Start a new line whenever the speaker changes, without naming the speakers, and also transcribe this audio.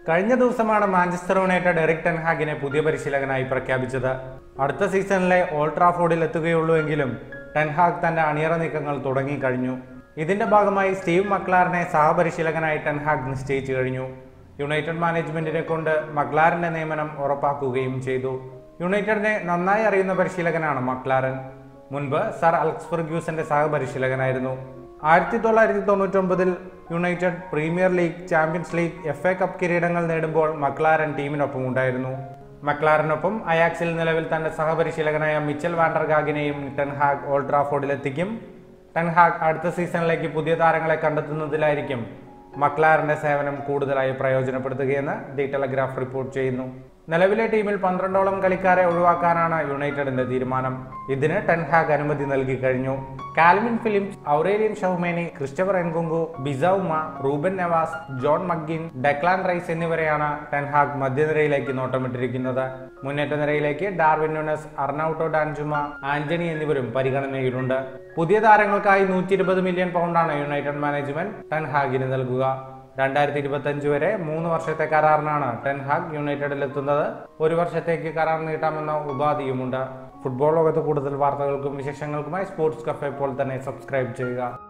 കഴിഞ്ഞ ദിവസമാണ് Manchester United Eric ടെൻഹാഗിനെ പുതിയ പരിശീലകനായി പ്രഖ്യാപിച്ചത് അടുത്ത സീസണിലെ ഓൾഡ് ട്രാഫോർഡിൽ എത്തുകയുള്ളൂ എങ്കിലും ടെൻഹാഗ് തന്റെ അണിയറ നീക്കങ്ങൾ തുടങ്ങിക്കഴിഞ്ഞു ഇതിന്റെ ഭാഗമായി സ്റ്റീവ് മക്ലാറിനെ സഹപരിശീലകനായി ടെൻഹാഗ് നിശ്ചയിച്ചു കഴിഞ്ഞു യുണൈറ്റഡ് മാനേജ്മെന്റിനെ കൊണ്ട് മക്ലാറിന്റെ നിയമനം ഉറപ്പാക്കുകയും ചെയ്തു യുണൈറ്റഡിനെ നന്നായി അറിയുന്ന പരിശീലകനാണ് മക്ലാറൻ മുൻപ് സർ അലക്സ് ഫെർഗ്യൂസന്റെ സഹപരിശീലകനായിരുന്നു ആയിരത്തി തൊള്ളായിരത്തി തൊണ്ണൂറ്റൊമ്പതിൽ United Premier League Champions League F A Cup കിരീടങ്ങൾ നേടുമ്പോൾ മക്ലാരൻ ടീമിനൊപ്പം ഉണ്ടായിരുന്നു മക്ലാറിനൊപ്പം അയാക്സിൽ നിലവിൽ തന്റെ സഹപരിശീലകനായ മിച്ചൽ വാൻഡർഗാഗിനെയും ടെൻഹാഗ് ഓൾഡ് ട്രാഫോർഡിലെത്തിക്കും ടെൻഹാഗ് അടുത്ത സീസണിലേക്ക് പുതിയ താരങ്ങളെ കണ്ടെത്തുന്നതിലായിരിക്കും മക്ലാറിന്റെ സേവനം കൂടുതലായി പ്രയോജനപ്പെടുത്തുകയെന്ന് ദി ടെലഗ്രാഫ് റിപ്പോർട്ട് ചെയ്യുന്നു നിലവിലെ ടീമിൽ പന്ത്രണ്ടോളം കളിക്കാരെ ഒഴിവാക്കാനാണ് യുണൈറ്റഡിന്റെ തീരുമാനം ഇതിന് ടെൻഹാഗ് അനുമതി നൽകി കഴിഞ്ഞു Calvin Phillips Aurelien Tchouameni Christopher Nkunku Bissouma Ruben Neves John McGinn Declan Rice എന്നിവരെയാണ് ടെൻഹാഗ് മധ്യനിരയിലേക്ക് നോട്ടമിട്ടിരിക്കുന്നത് മുന്നേറ്റ നിരയിലേക്ക് Darwin Nunez Arnaut Danjuma Antony എന്നിവരും പരിഗണനയിലുണ്ട് പുതിയ താരങ്ങൾക്കായി നൂറ്റി ഇരുപത് മില്യൺ പൗണ്ടാണ് യുണൈറ്റഡ് മാനേജ്മെന്റ് ടെൻഹാഗിന് നൽകുക രണ്ടായിരത്തി ഇരുപത്തി അഞ്ച് വരെ മൂന്ന് വർഷത്തെ കരാറിനാണ് ടെൻഹാഗ് യുണൈറ്റഡിൽ എത്തുന്നത് ഒരു വർഷത്തേക്ക് കരാർ നീട്ടാമെന്ന ഉപാധിയുമുണ്ട് ഫുട്ബോൾ ലോകത്ത് കൂടുതൽ വാർത്തകൾക്കും വിശേഷങ്ങൾക്കുമായി സ്പോർട്സ് കഫേ ഇപ്പോൾ തന്നെ സബ്സ്ക്രൈബ് ചെയ്യുക